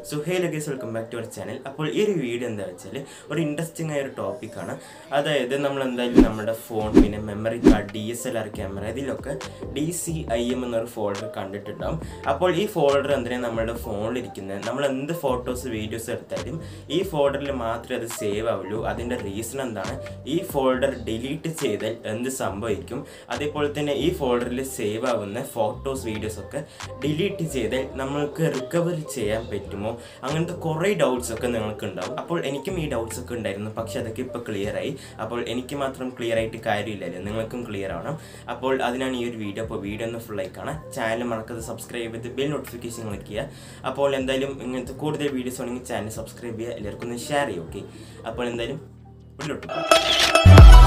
So hey ലഗേസ് welcome back to അവർ channel അപ്പോൾ ഈ ഒരു വീഡിയോ എന്താ വെച്ചാൽ ഒരു ഇൻട്രസ്റ്റിംഗ് ആയ ഒരു ടോപ്പിക്കാണ് അതായത് നമ്മൾ എന്തായാലും നമ്മുടെ ഫോൺ പിന്നെ memory card D S L R camera ഇതിലൊക്കെ ഡി സി ഐ എം എന്നൊരു ഫോൾഡർ കണ്ടിട്ടുണ്ടാവും അപ്പോൾ ഈ ഫോൾഡർ എന്തിനാണ് നമ്മുടെ ഫോണിൽ ഇരിക്കുന്നത് നമ്മൾ എന്ത് ഫോട്ടോസ് വീഡിയോസ് എടുത്താലും ഈ ഫോൾഡറിൽ മാത്രമേ അത് സേവ് ആവുള്ളൂ അതിൻ്റെ റീസൺ എന്താണ് ഈ ഫോൾഡർ ഡിലീറ്റ് ചെയ്താൽ എന്ത് സംഭവിക്കും അതേപോലെ തന്നെ ഈ ഫോൾഡറിൽ സേവ് ആവുന്ന ഫോട്ടോസ് വീഡിയോസ് ഒക്കെ ഡിലീറ്റ് ചെയ്താൽ നമ്മൾക്ക് റിക്കവർ ചെയ്യാൻ പറ്റുമോ അങ്ങനത്തെ കുറേ ഡൗട്ട്സ് ഒക്കെ നിങ്ങൾക്ക് ഉണ്ടാവും അപ്പോൾ എനിക്കും ഈ ഡൗട്ട്സ് ഒക്കെ ഉണ്ടായിരുന്നു പക്ഷെ അതൊക്കെ ഇപ്പോൾ ക്ലിയർ ആയി അപ്പോൾ എനിക്ക് മാത്രം ക്ലിയർ ആയിട്ട് കാര്യമില്ലല്ലോ നിങ്ങൾക്കും ക്ലിയർ ആവണം അപ്പോൾ അതിനാണ് ഈ ഒരു വീഡിയോ അപ്പോൾ വീഡിയോ ഒന്ന് ഫുൾ ആയി കാണാം ചാനൽ മറക്കാതെ സബ്സ്ക്രൈബ് ചെയ്ത് ബെൽ നോട്ടിഫിക്കേഷൻ ക്ലിക്ക് ചെയ്യുക അപ്പോൾ എന്തായാലും ഇങ്ങനത്തെ കൂടുതൽ വീഡിയോസ് ആണെങ്കിൽ ചാനൽ സബ്സ്ക്രൈബ് ചെയ്യുക എല്ലാവർക്കും ഒന്ന് ഷെയർ ചെയ്യും ഓക്കെ അപ്പോൾ എന്തായാലും ഉള്ളിലോട്ട് പോകാം.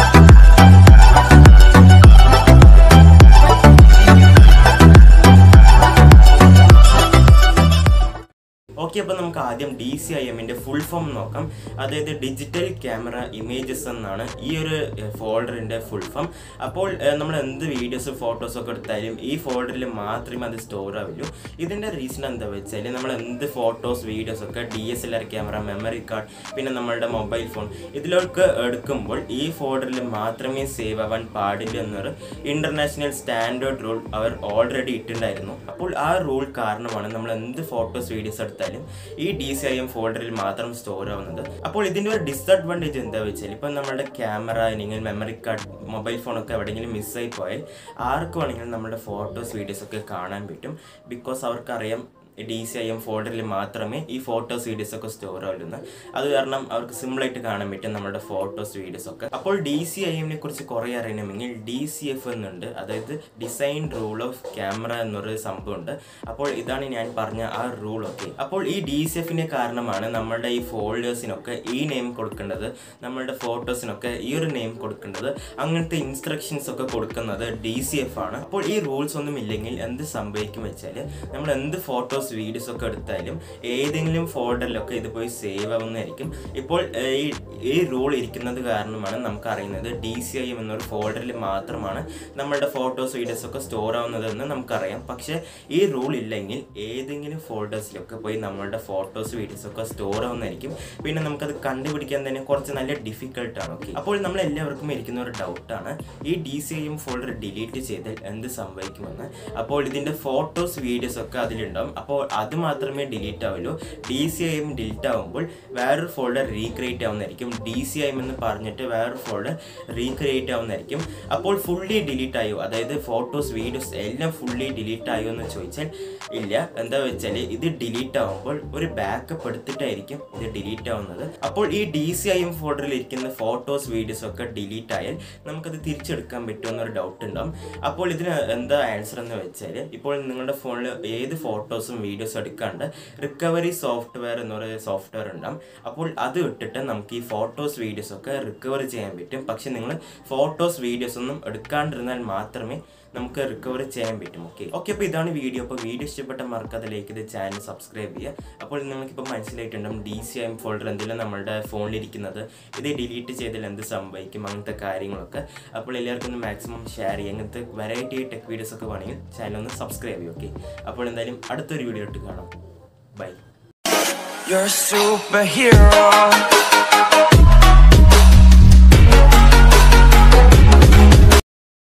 ഓക്കെ അപ്പോൾ നമുക്ക് ആദ്യം ഡി സി ഐ എമ്മിൻ്റെ ഫുൾ ഫോം നോക്കാം അതായത് ഡിജിറ്റൽ ക്യാമറ ഇമേജസ് എന്നാണ് ഈ ഒരു ഫോൾഡറിൻ്റെ ഫുൾ ഫോം അപ്പോൾ ഏഹ്, നമ്മൾ എന്ത് വീഡിയോസ് ഫോട്ടോസ് ഒക്കെ എടുത്താലും ഈ ഫോൾഡറിൽ മാത്രമേ അത് സ്റ്റോർ ആവുള്ളൂ ഇതിൻ്റെ റീസൺ എന്താ വെച്ചാൽ നമ്മൾ എന്ത് ഫോട്ടോസ് വീഡിയോസ് ഒക്കെ D S L R camera memory card പിന്നെ നമ്മളുടെ മൊബൈൽ ഫോൺ ഇതിലൊക്കെ എടുക്കുമ്പോൾ ഈ ഫോൾഡറിൽ മാത്രമേ സേവ് ആവാൻ പാടില്ല എന്നൊരു ഇന്റർനാഷണൽ സ്റ്റാൻഡേർഡ് റൂൾ അവർ ഓൾറെഡി ഇട്ടിട്ടുണ്ടായിരുന്നു അപ്പോൾ ആ റൂൾ കാരണമാണ് നമ്മൾ എന്ത് ഫോട്ടോസ് വീഡിയോസ് എടുത്താലും ഈ ഡി സി ഐ എം ഫോൾഡറിൽ മാത്രം സ്റ്റോർ ആവുന്നത് അപ്പോൾ ഇതിൻ്റെ ഒരു ഡിസഡ്വാൻറ്റേജ് എന്താ വെച്ചാൽ ഇപ്പം നമ്മുടെ ക്യാമറ അല്ലെങ്കിൽ മെമ്മറി കാർഡ് മൊബൈൽ ഫോണൊക്കെ എവിടെയെങ്കിലും മിസ്സായി പോയാൽ ആർക്ക് വേണമെങ്കിലും നമ്മുടെ ഫോട്ടോസ് വീഡിയോസ് ഒക്കെ കാണാൻ പറ്റും ബിക്കോസ് അവർക്കറിയാം ഡി സി ഐ എം ഫോൾഡറിൽ മാത്രമേ ഈ ഫോട്ടോസ് വീഡിയോസ് ഒക്കെ സ്റ്റോർ ആവുള്ളൂ അത് കാരണം അവർക്ക് സിമ്പിളായിട്ട് കാണാൻ പറ്റും നമ്മുടെ ഫോട്ടോസ് വീഡിയോസ് ഒക്കെ അപ്പോൾ ഡി സി ഐ എമ്മിനെ കുറിച്ച് കുറേ അറിയണമെങ്കിൽ ഡി സി എഫ് എന്നുണ്ട് അതായത് ഡിസൈൻ റൂൾ ഓഫ് ക്യാമറ എന്നൊരു സംഭവമുണ്ട് അപ്പോൾ ഇതാണ് ഞാൻ പറഞ്ഞ ആ റൂൾ ഒക്കെ അപ്പോൾ ഈ ഡി സി എഫിന്റെ കാരണമാണ് നമ്മുടെ ഈ ഫോൾഡേഴ്സിനൊക്കെ ഈ നെയിം കൊടുക്കേണ്ടത് നമ്മളുടെ ഫോട്ടോസിനൊക്കെ ഈ ഒരു നെയിം കൊടുക്കേണ്ടത് അങ്ങനത്തെ ഇൻസ്ട്രക്ഷൻസ് ഒക്കെ കൊടുക്കുന്നത് ഡി സി എഫ് ആണ് അപ്പോൾ ഈ റൂൾസ് ഒന്നും ഇല്ലെങ്കിൽ എന്ത് സംഭവിക്കും വെച്ചാൽ നമ്മൾ എന്ത് ഫോട്ടോസ് വീഡിയോസ് ഒക്കെ എടുത്താലും ഏതെങ്കിലും ഫോൾഡറിലൊക്കെ ഇത് പോയി സേവ് ആവുന്നതായിരിക്കും ഇപ്പോൾ ഏഹ്, ഈ ഈ റൂൾ ഇരിക്കുന്നത് കാരണമാണ് നമുക്ക് അറിയുന്നത് ഡി സി ഐ എം എന്നൊരു ഫോൾഡറിൽ മാത്രമാണ് നമ്മളുടെ ഫോട്ടോസ് വീഡിയോസ് ഒക്കെ സ്റ്റോർ ആവുന്നതെന്ന് നമുക്കറിയാം പക്ഷേ ഈ റൂൾ ഇല്ലെങ്കിൽ ഏതെങ്കിലും ഫോൾഡേഴ്സിലൊക്കെ പോയി നമ്മളുടെ ഫോട്ടോസ് വീഡിയോസ് ഒക്കെ സ്റ്റോർ ആവുന്നതായിരിക്കും പിന്നെ നമുക്കത് കണ്ടുപിടിക്കാൻ തന്നെ കുറച്ച് നല്ല ഡിഫിക്കൽട്ടാണ് ഓക്കെ അപ്പോൾ നമ്മൾ എല്ലാവർക്കും ഇരിക്കുന്ന ഒരു ഡൗട്ടാണ് ഈ D C I M folder delete ചെയ്താൽ എന്ത് സംഭവിക്കുമെന്ന് അപ്പോൾ ഇതിൻ്റെ ഫോട്ടോസ് വീഡിയോസ് ഒക്കെ അതിലുണ്ടാവും അപ്പോൾ അത് മാത്രമേ ഡിലീറ്റ് ആവുള്ളൂ D C I M delete ആവുമ്പോൾ വേറൊരു ഫോൾഡർ റീക്രിയേറ്റ് ആവുന്നതായിരിക്കും ഡി സി ഐ എം എന്ന് പറഞ്ഞിട്ട് വേറൊരു ഫോൾഡർ റീക്രിയേറ്റ് ആവുന്നതായിരിക്കും അപ്പോൾ ഫുള്ളി ഡിലീറ്റ് ആയോ അതായത് ഫോട്ടോസ് വീഡിയോസ് എല്ലാം ഫുള്ളി ഡിലീറ്റ് ആയോ എന്ന് ചോദിച്ചാൽ ഇല്ല എന്താ വെച്ചാൽ ഇത് ഡിലീറ്റ് ആവുമ്പോൾ ഒരു ബാക്കപ്പ് എടുത്തിട്ടായിരിക്കും ഇത് ഡിലീറ്റ് ആവുന്നത് അപ്പോൾ ഈ ഡി സി ഐ എം ഫോൾഡറിൽ ഇരിക്കുന്ന ഫോട്ടോസ് വീഡിയോസ് ഒക്കെ ഡിലീറ്റ് ആയാൽ നമുക്കത് തിരിച്ചെടുക്കാൻ പറ്റുമെന്നൊരു ഡൗട്ട് ഉണ്ടാവും അപ്പോൾ ഇതിന് എന്താ ആൻസർ എന്ന് വെച്ചാൽ ഇപ്പോൾ നിങ്ങളുടെ ഫോണിൽ ഏത് ഫോട്ടോസും വീഡിയോസും എടുക്കാണ്ട് റിക്കവറി സോഫ്റ്റ്വെയർ എന്ന് പറയുന്ന സോഫ്റ്റ്വെയർ ഉണ്ടാവും അപ്പോൾ അത് ഇട്ടിട്ട് നമുക്ക് ഈ ഫോട്ടോസ് വീഡിയോസ് ഒക്കെ റിക്കവർ ചെയ്യാൻ പറ്റും പക്ഷെ നിങ്ങൾ ഫോട്ടോസ് വീഡിയോസ് ഒന്നും എടുക്കാണ്ടിരുന്നാൽ മാത്രമേ നമുക്ക് റിക്കവർ ചെയ്യാൻ പറ്റും ഓക്കെ ഓക്കെ അപ്പോൾ ഇതാണ് വീഡിയോ അപ്പോൾ വീഡിയോ ഇഷ്ടപ്പെട്ട മറക്കാതെ ലൈക്ക് ചെയ്ത് ചാനൽ സബ്സ്ക്രൈബ് ചെയ്യുക അപ്പോൾ നിങ്ങൾക്കിപ്പോൾ മനസ്സിലായിട്ടുണ്ടാവും ഡി സി എം ഫോൾഡർ എന്തെങ്കിലും നമ്മുടെ ഫോണിലിരിക്കുന്നത് ഇത് ഡിലീറ്റ് ചെയ്താൽ എന്ത് സംഭവിക്കും അങ്ങനത്തെ കാര്യങ്ങളൊക്കെ അപ്പോൾ എല്ലാവർക്കും ഒന്ന് മാക്സിമം ഷെയർ ചെയ്യുക അങ്ങനത്തെ വെറൈറ്റി ടെക് വീഡിയോസ് ഒക്കെ വേണമെങ്കിൽ ചാനൽ ഒന്ന് സബ്സ്ക്രൈബ് ചെയ്യും ഓക്കെ അപ്പോൾ എന്തായാലും അടുത്തൊരു വീഡിയോ ഇട്ട് കാണാം ബൈ You're a superhero.